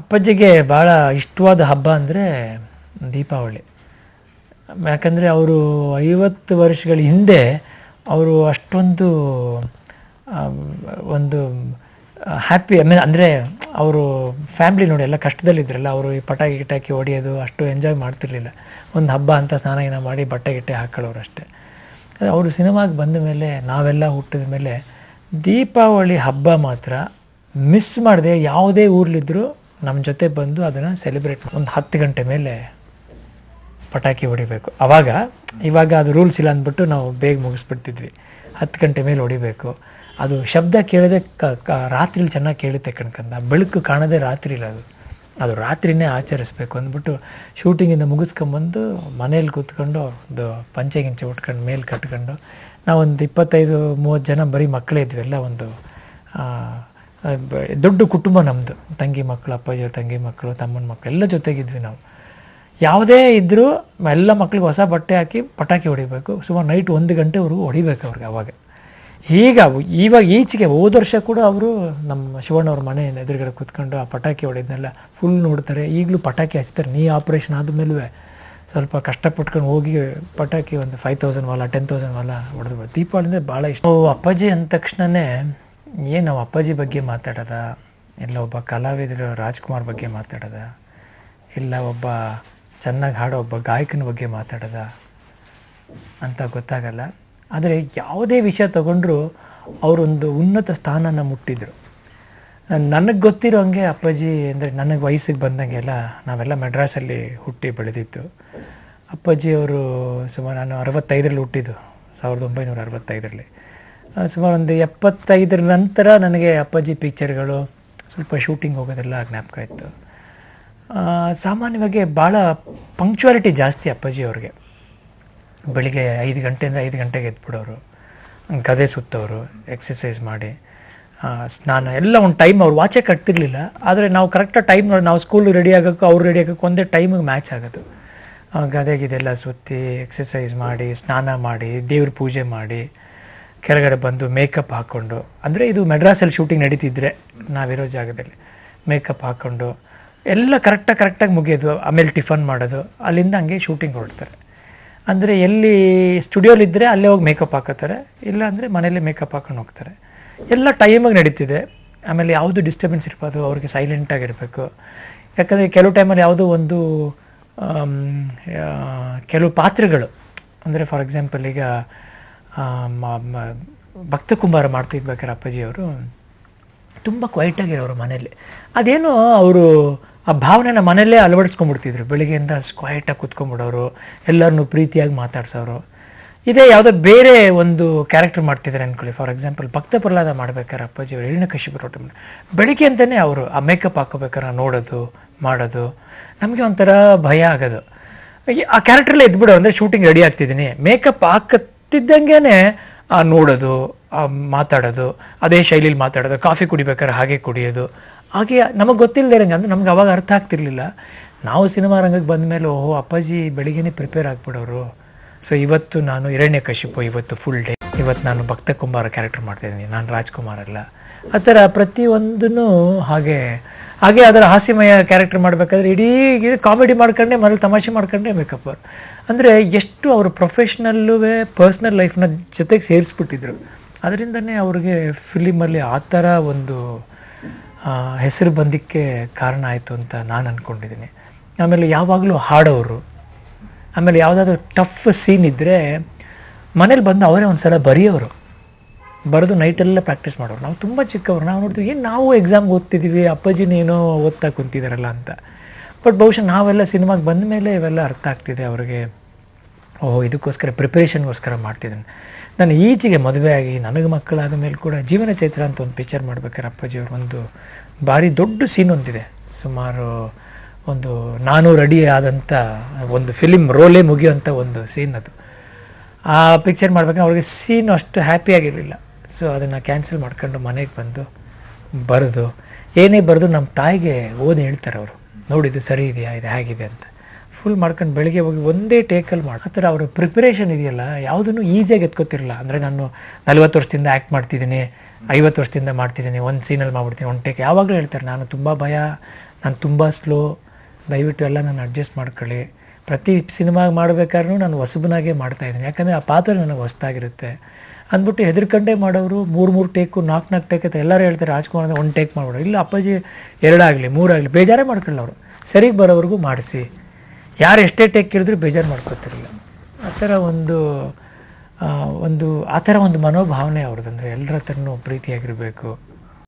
ಅಪ್ಪಾಜಿಗೆ ಭಾಳ ಇಷ್ಟವಾದ ಹಬ್ಬ ಅಂದರೆ ದೀಪಾವಳಿ ಯಾಕಂದರೆ ಅವರು ಐವತ್ತು ವರ್ಷಗಳ ಹಿಂದೆ ಅವರು ಅಷ್ಟೊಂದು ಆ, ಒಂದು ಹ್ಯಾಪಿ ಐ ಮೀನ್ ಅಂದರೆ ಅವರು ಫ್ಯಾಮ್ಲಿ ನೋಡಿ ಎಲ್ಲ ಕಷ್ಟದಲ್ಲಿದ್ರಲ್ಲ ಅವರು ಈ ಪಟಾಕಿ ಗಿಟಾಕಿ ಹೊಡಿಯೋದು ಅಷ್ಟು ಎಂಜಾಯ್ ಮಾಡ್ತಿರ್ಲಿಲ್ಲ ಒಂದು ಹಬ್ಬ ಅಂತ ಸ್ನಾನ ಗಿನ ಮಾಡಿ ಬಟ್ಟೆ ಗಿಟ್ಟೆ ಹಾಕೊಳ್ಳೋರು ಅಷ್ಟೇ ಆದ್ರೆ ಅವರು ಸಿನಿಮಾಗೆ ಬಂದ ಮೇಲೆ ನಾವೆಲ್ಲ ಹುಟ್ಟಿದ ಮೇಲೆ ದೀಪಾವಳಿ ಹಬ್ಬ ಮಾತ್ರ ಮಿಸ್ ಮಾಡದೆ ಯಾವುದೇ ಊರ್ಲಿದ್ರೂ ನಮ್ಮ ಜೊತೆ ಬಂದು ಅದನ್ನು ಸೆಲೆಬ್ರೇಟ್ ಒಂದು ಹತ್ತು ಗಂಟೆ ಮೇಲೆ ಪಟಾಕಿ ಹೊಡಿಬೇಕು ಅವಾಗ ಇವಾಗ ಅದು ರೂಲ್ಸ್ ಇಲ್ಲ ಅಂದ್ಬಿಟ್ಟು ನಾವು ಬೇಗ ಮುಗಿಸ್ಬಿಡ್ತಿದ್ವಿ ಹತ್ತು ಗಂಟೆ ಮೇಲೆ ಹೊಡಿಬೇಕು ಅದು ಶಬ್ದ ಕೇಳದೆ ಕ ಕ ರಾತ್ರಿಲಿ ಚೆನ್ನಾಗಿ ಕೇಳುತ್ತೆ ಕಣ್ಕಂದ ಬೆಳಕು ಕಾಣದೆ ರಾತ್ರಿ ಇಲ್ಲ ಅದು ಅದು ರಾತ್ರಿನೇ ಆಚರಿಸ್ಬೇಕು ಅಂದ್ಬಿಟ್ಟು ಶೂಟಿಂಗಿಂದ ಮುಗಿಸ್ಕೊಂಬಂದು ಮನೇಲಿ ಕೂತ್ಕೊಂಡು ಒಂದು ಪಂಚೆ ಗಿಂಚೆ ಉಟ್ಕೊಂಡು ಮೇಲೆ ಕಟ್ಕೊಂಡು ನಾವೊಂದು ಇಪ್ಪತ್ತೈದು ಮೂವತ್ತು ಜನ ಬರೀ ಮಕ್ಕಳೇ ಇದ್ವಿ ಎಲ್ಲ ಒಂದು ಆ, ಆ, ಬ- ದೊಡ್ಡ ಕುಟುಂಬ ನಮ್ಮದು ತಂಗಿ ಮಕ್ಕಳು ಅಪ್ಪಾಜಿಯವ್ರ ತಂಗಿ ಮಕ್ಕಳು ತಮ್ಮನ ಮಕ್ಕಳು ಎಲ್ಲ ಜೊತೆಗಿದ್ವಿ ನಾವು ಯಾವುದೇ ಇದ್ದರೂ ಎಲ್ಲ ಮಕ್ಳಿಗೆ ಹೊಸ ಬಟ್ಟೆ ಹಾಕಿ ಪಟಾಕಿ ಹೊಡಿಬೇಕು ಸುಮಾರು ನೈಟ್ ಒಂದು ಗಂಟೆವರೆಗೂ ಹೊಡಿಬೇಕು ಅವ್ರಿಗೆ ಅವಾಗ ಈಗ ಇವಾಗ ಈಚೆಗೆ ಹೋದ ವರ್ಷ ಕೂಡ ಅವರು ನಮ್ಮ ಶಿವಣ್ಣವ್ರ ಮನೆ ಎದುರುಗಡೆ ಕೂತ್ಕೊಂಡು ಆ ಪಟಾಕಿ ಹೊಡೆದ್ನೆಲ್ಲ ಫುಲ್ ನೋಡ್ತಾರೆ ಈಗಲೂ ಪಟಾಕಿ ಹಚ್ತಾರೆ ನೀ ಆಪ್ರೇಷನ್ ಆದಮೇಲೂ ಸ್ವಲ್ಪ ಕಷ್ಟಪಟ್ಕೊಂಡು ಹೋಗಿ ಪಟಾಕಿ ಒಂದು ಫೈವ್ ತೌಸಂಡ್ ವಾಲ ಟೆನ್ ತೌಸಂಡ್ ವಾಲ ಹೊಡೆದು ದೀಪಾವಳಿ ಅಂದರೆ ಭಾಳ ಇಷ್ಟ ನಾವು ಅಪ್ಪಾಜಿ ಅಂದ ತಕ್ಷಣನೇ ಏನು ನಾವು ಅಪ್ಪಾಜಿ ಬಗ್ಗೆ ಮಾತಾಡೋದ ಇಲ್ಲ ಒಬ್ಬ ಕಲಾವಿದರು ರಾಜ್ಕುಮಾರ್ ಬಗ್ಗೆ ಮಾತಾಡೋದ ಇಲ್ಲ ಒಬ್ಬ ಚೆನ್ನಾಗಿ ಹಾಡೋ ಒಬ್ಬ ಗಾಯಕನ ಬಗ್ಗೆ ಮಾತಾಡೋದ ಅಂತ ಗೊತ್ತಾಗಲ್ಲ ಆದರೆ ಯಾವುದೇ ವಿಷಯ ತಗೊಂಡ್ರು ಅವರೊಂದು ಉನ್ನತ ಸ್ಥಾನನ ಮುಟ್ಟಿದ್ರು ನನಗೆ ಗೊತ್ತಿರೋ ಹಂಗೆ ಅಪ್ಪಾಜಿ ಅಂದರೆ ನನಗೆ ವಯಸ್ಸಿಗೆ ಬಂದಂಗೆಲ್ಲ ನಾವೆಲ್ಲ ಮೆಡ್ರಾಸಲ್ಲಿ ಹುಟ್ಟಿ ಬೆಳೆದಿದ್ದು ಅಪ್ಪಾಜಿ ಅವರು ಸುಮಾರು ನಾನು ಅರವತ್ತೈದರಲ್ಲಿ ಹುಟ್ಟಿದ್ದು ಸಾವಿರದ ಒಂಬೈನೂರ ಅರವತ್ತೈದರಲ್ಲಿ ಆ, ಸುಮಾರು ಒಂದು ಎಪ್ಪತ್ತೈದರ ನಂತರ ನನಗೆ ಅಪ್ಪಾಜಿ ಪಿಕ್ಚರ್ಗಳು ಸ್ವಲ್ಪ ಶೂಟಿಂಗ್ ಹೋಗೋದೆಲ್ಲ ಜ್ಞಾಪಕ ಇತ್ತು ಆ, ಸಾಮಾನ್ಯವಾಗಿ ಭಾಳ ಪಂಕ್ಚುಯಾಲಿಟಿ ಜಾಸ್ತಿ ಅಪ್ಪಾಜಿ ಅವ್ರಿಗೆ ಬೆಳಿಗ್ಗೆ ಐದು ಗಂಟೆಯಿಂದ ಐದು ಗಂಟೆಗೆ ಎದ್ಬಿಡೋರು ಗದೆ ಸುತ್ತೋರು ಎಕ್ಸಸೈಸ್ ಮಾಡಿ ಆ, ಸ್ನಾನ ಎಲ್ಲ ಒಂದು ಟೈಮ್ ಅವ್ರು ವಾಚೇ ಕಟ್ತಿರ್ಲಿಲ್ಲ ಆದರೆ ನಾವು ಕರೆಕ್ಟಾಗಿ ಟೈಮ್ ನೋಡಿ ನಾವು ಸ್ಕೂಲ್ ರೆಡಿ ಆಗೋಕ್ಕೂ ಅವ್ರು ರೆಡಿ ಆಗೋಕ್ಕೂ ಒಂದೇ ಟೈಮಿಗೆ ಮ್ಯಾಚ್ ಆಗೋದು ಆ, ಗದೆಗಿದೆಲ್ಲ ಸುತ್ತಿ ಎಕ್ಸಸೈಸ್ ಮಾಡಿ ಸ್ನಾನ ಮಾಡಿ ದೇವ್ರ ಪೂಜೆ ಮಾಡಿ ಕೆಳಗಡೆ ಬಂದು ಮೇಕಪ್ ಹಾಕ್ಕೊಂಡು ಅಂದರೆ ಇದು ಮೆಡ್ರಾಸಲ್ಲಿ ಶೂಟಿಂಗ್ ನಡೀತಿದ್ರೆ ನಾವಿರೋ ಜಾಗದಲ್ಲಿ ಮೇಕಪ್ ಹಾಕ್ಕೊಂಡು ಎಲ್ಲ ಕರೆಕ್ಟಾಗಿ ಕರೆಕ್ಟಾಗಿ ಮುಗಿಯೋದು ಆಮೇಲೆ ಟಿಫನ್ ಮಾಡೋದು ಅಲ್ಲಿಂದ ಹಂಗೆ ಶೂಟಿಂಗ್ ಹೊರಡ್ತಾರೆ ಅಂದರೆ ಎಲ್ಲಿ ಸ್ಟುಡಿಯೋಲಿದ್ದರೆ ಅಲ್ಲೇ ಹೋಗಿ ಮೇಕಪ್ ಹಾಕೋತಾರೆ ಇಲ್ಲ ಅಂದರೆ ಮನೇಲಿ ಮೇಕಪ್ ಹಾಕೊಂಡು ಹೋಗ್ತಾರೆ ಎಲ್ಲ ಟೈಮಿಗೆ ನಡೀತಿದೆ ಆಮೇಲೆ ಯಾವುದು ಡಿಸ್ಟರ್ಬೆನ್ಸ್ ಇರ್ಬೋದು ಅವ್ರಿಗೆ ಸೈಲೆಂಟಾಗಿರಬೇಕು ಯಾಕಂದರೆ ಕೆಲವು ಟೈಮಲ್ಲಿ ಯಾವುದೋ ಒಂದು ಆಮ್, ಆ, ಕೆಲವು ಪಾತ್ರಗಳು ಅಂದರೆ ಫಾರ್ ಎಕ್ಸಾಂಪಲ್ ಈಗ ಆ, ಮ- ಮ- ಭಕ್ತ ಕುಂಬಾರ ಮಾಡ್ತಿರ್ಬೇಕಾದ್ರೆ ಅಪ್ಪಾಜಿಯವರು ತುಂಬ ಕ್ವೈಟಾಗಿರೋರು ಮನೇಲಿ ಅದೇನೋ ಅವರು ಆ ಭಾವನೆನ ಮನೆಯಲ್ಲೇ ಅಳವಡಿಸ್ಕೊಂಡ್ಬಿಡ್ತಿದ್ರು ಬೆಳಿಗ್ಗೆಯಿಂದ ಕ್ವೈಟಾಗಿ ಕುತ್ಕೊಂಡ್ಬಿಡೋರು ಎಲ್ಲರನ್ನೂ ಪ್ರೀತಿಯಾಗಿ ಮಾತಾಡ್ಸೋರು ಇದೇ ಯಾವುದೋ ಬೇರೆ ಒಂದು ಕ್ಯಾರೆಕ್ಟರ್ ಮಾಡ್ತಿದ್ದಾರೆ ಅನ್ಕೊಳ್ಳಿ ಫಾರ್ ಎಕ್ಸಾಂಪಲ್ ಭಕ್ತ ಪ್ರಹ್ಲಾದ ಮಾಡ್ಬೇಕಾದ್ರೆ ಅಪ್ಪಾಜಿ ಅವರು ಎಳ್ಳಿನ ಕಶಿಪು ರೋಟ ಬೆಳಿಗ್ಗೆ ಅಂತಲೇ ಅವರು ಆ ಮೇಕಪ್ ಹಾಕೋಬೇಕಾದ್ರೆ ನೋಡೋದು ಮಾಡೋದು ನಮಗೆ ಒಂಥರ ಭಯ ಆಗೋದು ಈ- ಆ ಕ್ಯಾರೆಕ್ಟ್ರಲ್ಲೇ ಎದ್ಬಿಡೋ ಅಂದರೆ ಶೂಟಿಂಗ್ ರೆಡಿ ಆಗ್ತಿದ್ದೀನಿ ಮೇಕಪ್ ಹಾಕತ್ತಿದ್ದಂಗೆ ಆ ನೋಡೋದು ಆ ಮಾತಾಡೋದು ಅದೇ ಶೈಲಿಲಿ ಮಾತಾಡೋದು ಕಾಫಿ ಕುಡಿಬೇಕಾದ್ರೆ ಹಾಗೆ ಕುಡಿಯೋದು ಹಾಗೆ ನಮಗೆ ಗೊತ್ತಿಲ್ಲದೆ ಇರಂಗೆ ಅಂದ್ರೆ ನಮ್ಗೆ ಅವಾಗ ಅರ್ಥ ಆಗ್ತಿರ್ಲಿಲ್ಲ ನಾವು ಸಿನಿಮಾ ರಂಗಕ್ಕೆ ಬಂದ ಮೇಲೆ ಓಹೋ ಅಪ್ಪಾಜಿ ಬೆಳಿಗ್ಗೆನೇ ಪ್ರಿಪೇರ್ ಆಗ್ಬಿಡೋರು ಸೊ ಇವತ್ತು ನಾನು ಹಿರಣ್ಯ ಕಶಿಪು ಇವತ್ತು ಫುಲ್ ಡೇ ಇವತ್ತು ನಾನು ಭಕ್ತ ಕುಂಬಾರ ಕ್ಯಾರೆಕ್ಟರ್ ಮಾಡ್ತಾಯಿದ್ದೀನಿ ನಾನು ರಾಜ್ಕುಮಾರ್ ಅಲ್ಲ ಆ ಥರ ಪ್ರತಿಯೊಂದೂ ಹಾಗೆ ಹಾಗೆ ಅದರ ಹಾಸ್ಯಮಯ ಕ್ಯಾರೆಕ್ಟರ್ ಮಾಡಬೇಕಾದ್ರೆ ಇಡೀ ಕಾಮಿಡಿ ಮಾಡ್ಕೊಂಡೆ ಮನೇಲಿ ತಮಾಷೆ ಮಾಡ್ಕೊಂಡೆ ಮೇಕಪ್ ಅವ್ರು ಅಂದರೆ ಎಷ್ಟು ಅವರು ಪ್ರೊಫೆಷ್ನಲ್ಲೂ ಪರ್ಸ್ನಲ್ ಲೈಫ್ನ ಜೊತೆಗೆ ಸೇರಿಸ್ಬಿಟ್ಟಿದ್ರು ಅದರಿಂದನೇ ಅವ್ರಿಗೆ ಫಿಲಿಮಲ್ಲಿ ಆ ಥರ ಒಂದು ಆ, ಹೆಸರು ಬಂದಿಕ್ಕೆ ಕಾರಣ ಆಯಿತು ಅಂತ ನಾನು ಅಂದ್ಕೊಂಡಿದ್ದೀನಿ ಆಮೇಲೆ ಯಾವಾಗಲೂ ಹಾಡೋರು ಆಮೇಲೆ ಯಾವುದಾದ್ರೂ ಟಫ್ ಸೀನ್ ಇದ್ದರೆ ಮನೇಲಿ ಬಂದು ಅವರೇ ಒಂದು ಸಲ ಬರೆಯೋರು ಬರೆದು ನೈಟೆಲ್ಲ ಪ್ರಾಕ್ಟೀಸ್ ಮಾಡೋರು ನಾವು ತುಂಬ ಚಿಕ್ಕವರು ನಾವು ನೋಡ್ತೀವಿ ಏನು ನಾವು ಎಕ್ಸಾಮ್ಗೆ ಓದ್ತಿದ್ದೀವಿ ಅಪ್ಪಾಜಿನೇನೋ ಓದ್ತಾ ಕುಂತಿದ್ದಾರಲ್ಲ ಅಂತ ಬಟ್ ಬಹುಶಃ ನಾವೆಲ್ಲ ಸಿನಿಮಾಗೆ ಬಂದ ಮೇಲೆ ಇವೆಲ್ಲ ಅರ್ಥ ಆಗ್ತಿದೆ ಅವ್ರಿಗೆ ಓಹೋ ಇದಕ್ಕೋಸ್ಕರ ಪ್ರಿಪರೇಷನ್ಗೋಸ್ಕರ ಮಾಡ್ತಿದ್ದಾನೆ ನಾನು ಈಚೆಗೆ ಮದುವೆ ಆಗಿ ನನಗೆ ಮಕ್ಕಳಾದ ಮೇಲೆ ಕೂಡ ಜೀವನ ಚೈತ್ರ ಅಂತ ಒಂದು ಪಿಕ್ಚರ್ ಮಾಡ್ಬೇಕಾದ್ರೆ ಅಪ್ಪಾಜಿಯವ್ರು ಒಂದು ಭಾರಿ ದೊಡ್ಡ ಸೀನ್ ಒಂದಿದೆ ಸುಮಾರು ಒಂದು ನಾನೂರು ಅಡಿ ಆದಂಥ ಒಂದು ಫಿಲಿಮ್ ರೋಲೇ ಮುಗಿಯುವಂಥ ಒಂದು ಸೀನ್ ಅದು ಆ ಪಿಕ್ಚರ್ ಮಾಡ್ಬೇಕಾದ್ರೆ ಅವ್ರಿಗೆ ಸೀನ್ ಅಷ್ಟು ಹ್ಯಾಪಿ ಆಗಿರಲಿಲ್ಲ ಸೊ ಅದನ್ನು ಕ್ಯಾನ್ಸಲ್ ಮಾಡ್ಕೊಂಡು ಮನೆಗೆ ಬಂದು ಬರೆದು ಏನೇ ಬರೆದು ನಮ್ಮ ತಾಯಿಗೆ ಓದಿ ಹೇಳ್ತಾರೆ ಅವರು ನೋಡಿದ್ದು ಸರಿ ಇದೆಯಾ ಇದು ಹೇಗಿದೆ ಅಂತ ಫುಲ್ ಮಾಡ್ಕೊಂಡು ಬೆಳಿಗ್ಗೆ ಹೋಗಿ ಒಂದೇ ಟೇಕಲ್ಲಿ ಮಾಡಿ ಆ ಥರ ಅವರ ಪ್ರಿಪರೇಷನ್ ಇದೆಯಲ್ಲ ಯಾವುದನ್ನು ಈಸಿಯಾಗಿ ಎತ್ಕೋತಿರಲ್ಲ ಅಂದರೆ ನಾನು ನಲ್ವತ್ತು ವರ್ಷದಿಂದ ಆ್ಯಕ್ಟ್ ಮಾಡ್ತಿದ್ದೀನಿ ಐವತ್ತು ವರ್ಷದಿಂದ ಮಾಡ್ತಿದ್ದೀನಿ ಒಂದು ಸೀನಲ್ಲಿ ಮಾಡ್ಬಿಡ್ತೀನಿ ಒಂದು ಟೇಕ್ ಯಾವಾಗಲೂ ಹೇಳ್ತಾರೆ ನಾನು ತುಂಬ ಭಯ ನಾನು ತುಂಬ ಸ್ಲೋ ದಯವಿಟ್ಟು ಎಲ್ಲ ನಾನು ಅಡ್ಜಸ್ಟ್ ಮಾಡ್ಕೊಳ್ಳಿ ಪ್ರತಿ ಸಿನಿಮಾಗೆ ಮಾಡಬೇಕಾದ್ರೂ ನಾನು ಹೊಸಬನಾಗೆ ಮಾಡ್ತಾಯಿದ್ದೀನಿ ಯಾಕಂದರೆ ಆ ಪಾತ್ರ ನನಗೆ ಹೊಸ್ದಾಗಿರುತ್ತೆ ಅಂದ್ಬಿಟ್ಟು ಹೆದರ್ಕಂಡೇ ಮಾಡೋರು ಮೂರು ಮೂರು ಟೇಕು ನಾಲ್ಕು ನಾಲ್ಕು ಟೇಕ್ ಅಂತ ಎಲ್ಲರೂ ಹೇಳ್ತಾರೆ ರಾಜ್ಕುಮಾರ್ ಅಂದರೆ ಒಂದು ಟೇಕ್ ಮಾಡ್ಬಿಡೋ ಇಲ್ಲ ಅಪ್ಪಾಜಿ ಎರಡಾಗಲಿ ಮೂರಾಗಲಿ ಬೇಜಾರೇ ಮಾಡ್ಕೊಳ್ಳಿ ಅವರು ಸರಿಗೆ ಬರೋವರೆಗೂ ಮಾಡಿಸಿ ಯಾರು ಎಷ್ಟೇ ಟೇಕ್ ಇರಿದ್ರು ಬೇಜಾರು ಮಾಡ್ಕೋತಿರಲಿಲ್ಲ ಆ ಥರ ಒಂದು ಆ, ಒಂದು ಆ ಥರ ಒಂದು ಮನೋಭಾವನೆ ಅವ್ರದ್ದು ಅಂದರೆ ಎಲ್ಲರ ಹತ್ರನೂ ಪ್ರೀತಿಯಾಗಿರಬೇಕು